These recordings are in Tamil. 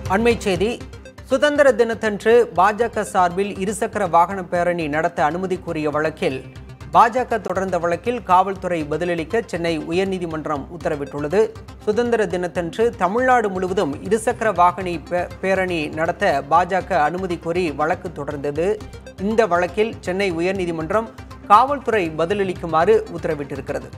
அண்மை செய்தி சுதந்திர தினத்தன்று பாஜக சார்பில் இருசக்கர வாகன பேரணி நடத்த அனுமதி கோரிய வழக்கில் பாஜக தொடர்ந்த வழக்கில் காவல்துறை பதிலளிக்க சென்னை உயர்நீதிமன்றம் உத்தரவிட்டுள்ளது சுதந்திர தினத்தன்று தமிழ்நாடு முழுவதும் இருசக்கர வாகனி பே- பேரணி நடத்த பாஜக அனுமதி கோரி வழக்கு தொடர்ந்தது இந்த வழக்கில் சென்னை உயர்நீதிமன்றம் காவல்துறை பதிலளிக்குமாறு உத்தரவிட்டிருக்கிறது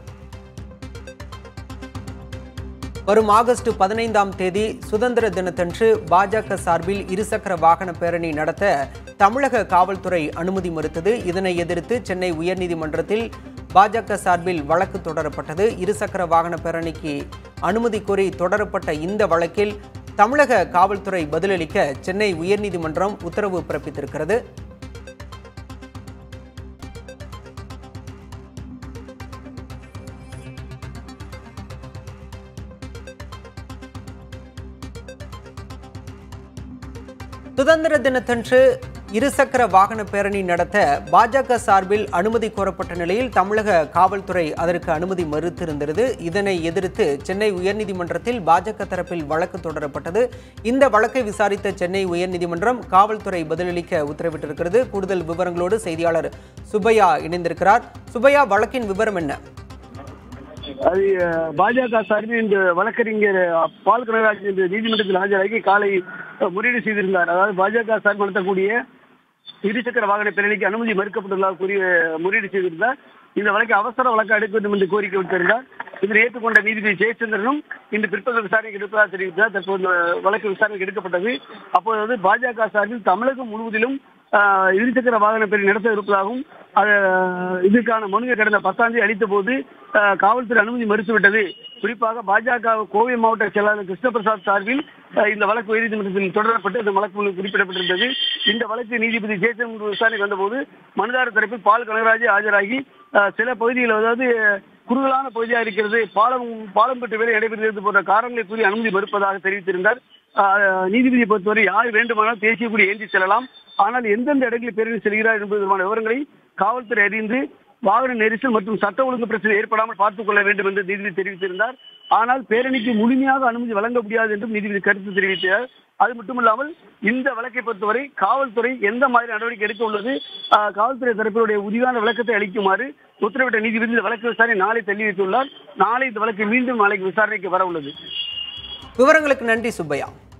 வரும் ஆகஸ்ட் பதினைந்தாம் தேதி சுதந்திர தினத்தன்று பாஜக சார்பில் இருசக்கர வாகன பேரணி நடத்த தமிழக காவல்துறை அனுமதி மறுத்தது இதனை எதிர்த்து சென்னை உயர்நீதிமன்றத்தில் பாஜக சார்பில் வழக்கு தொடரப்பட்டது இருசக்கர வாகன பேரணிக்கு அனுமதி கோரி தொடரப்பட்ட இந்த வழக்கில் தமிழக காவல்துறை பதிலளிக்க சென்னை உயர்நீதிமன்றம் உத்தரவு பிறப்பித்திருக்கிறது சுதந்திர தினத்தன்று இருசக்கர வாகன பேரணி நடத்த பாஜக சார்பில் அனுமதி கோரப்பட்ட நிலையில் தமிழக காவல்துறை அதற்கு அனுமதி மறுத்திருந்தது இதனை எதிர்த்து சென்னை உயர்நீதிமன்றத்தில் பாஜக தரப்பில் வழக்கு தொடரப்பட்டது இந்த வழக்கை விசாரித்த சென்னை உயர்நீதிமன்றம் காவல்துறை பதிலளிக்க உத்தரவிட்டிருக்கிறது கூடுதல் விவரங்களோடு செய்தியாளர் சுப்பையா இணைந்திருக்கிறார் சுப்பையா வழக்கின் விவரம் என்ன அது அஹ், பாஜக சார்பில் இந்த வழக்கறிஞர் அஹ், பால் கனகராஜ் இந்த நீதிமன்றத்தில் ஆஜராகி காலை அஹ், முறையீடு செய்திருந்தார் அதாவது பாஜக சார்பு நடத்தக்கூடிய இருசக்கர வாகன பேரணிக்கு அனுமதி மறுக்கப்பட்டுள்ளதாக கூறி அஹ், முறையீடு செய்திருந்தார் இந்த வழக்கை அவசர வழக்கு எடுக்க வேண்டும் என்று கோரிக்கை விட்டிருந்தார் இதனை ஏற்றுக்கொண்ட நீதிபதி ஜெயச்சந்திரனும் இன்று பிற்பகல் விசாரணைக்கு எடுப்பதாக தெரிவித்தார் தற்போது இந்த வழக்கு விசாரணைக்கு எடுக்கப்பட்டது அப்போது வந்து பாஜக சார்பில் தமிழகம் முழுவதிலும் ஆஹ், இருசக்கர வாகன பேரணி நடத்த இருப்பதாகவும் அது, இதுக்கான மனுவை கடந்த பத்தாம் தேதி அளித்த போது ஆஹ், காவல்துறை அனுமதி மறுத்துவிட்டது குறிப்பாக பாஜக கோவை மாவட்ட செயலாளர் கிருஷ்ணபிரசாத் சார்பில் ஆஹ், இந்த வழக்கு உயர்நீதிமன்றத்தில் தொடரப்பட்டு இந்த வழக்கு முழு குறிப்பிடப்பட்டிருந்தது இந்த வழக்கு நீதிபதி ஜெயச்சந்திரன் முன்பு விசாரணை வந்தபோது மனுதாரர் தரப்பில் பால் கனகராஜ் ஆஜராகி ஆஹ், சில பகுதிகளில் அதாவது குறுகலான பகுதியாக இருக்கிறது பாலம் பாலம் பெற்று வேலை நடைபெறுகிறது போன்ற காரணங்களை கூறி அனுமதி மறுப்பதாக தெரிவித்திருந்தார் ஆஹ், நீதிபதியை பொறுத்தவரை யார் வேண்டுமானாலும் தேசிய கொடி ஏந்தி செல்லலாம் ஆனால் எந்தெந்த இடங்களில் பேரணி செல்கிறார் என்பது தொடர்பான விவரங்களை காவல்துறை அறிந்து வாகன நெரிசல் மற்றும் சட்ட ஒழுங்கு பிரச்சனை ஏற்படாமல் பார்த்துக் கொள்ள வேண்டும் என்று நீதிபதி தெரிவித்திருந்தார் ஆனால் பேரணிக்கு முழுமையாக அனுமதி வழங்க முடியாது என்றும் நீதிபதி கருத்து தெரிவித்தார் அது மட்டுமல்லாமல் இந்த வழக்கை பொறுத்தவரை காவல்துறை எந்த மாதிரி நடவடிக்கை எடுக்க உள்ளது ஆஹ், காவல்துறை தரப்பினுடைய உறுதியான விளக்கத்தை அளிக்குமாறு உத்தரவிட்ட நீதிபதி இந்த வழக்கு விசாரணை நாளை தள்ளி வைத்துள்ளார் நாளை இந்த வழக்கு மீண்டும் நாளைக்கு விசாரணைக்கு வர உள்ளது விவரங்களுக்கு நன்றி சுப்பையா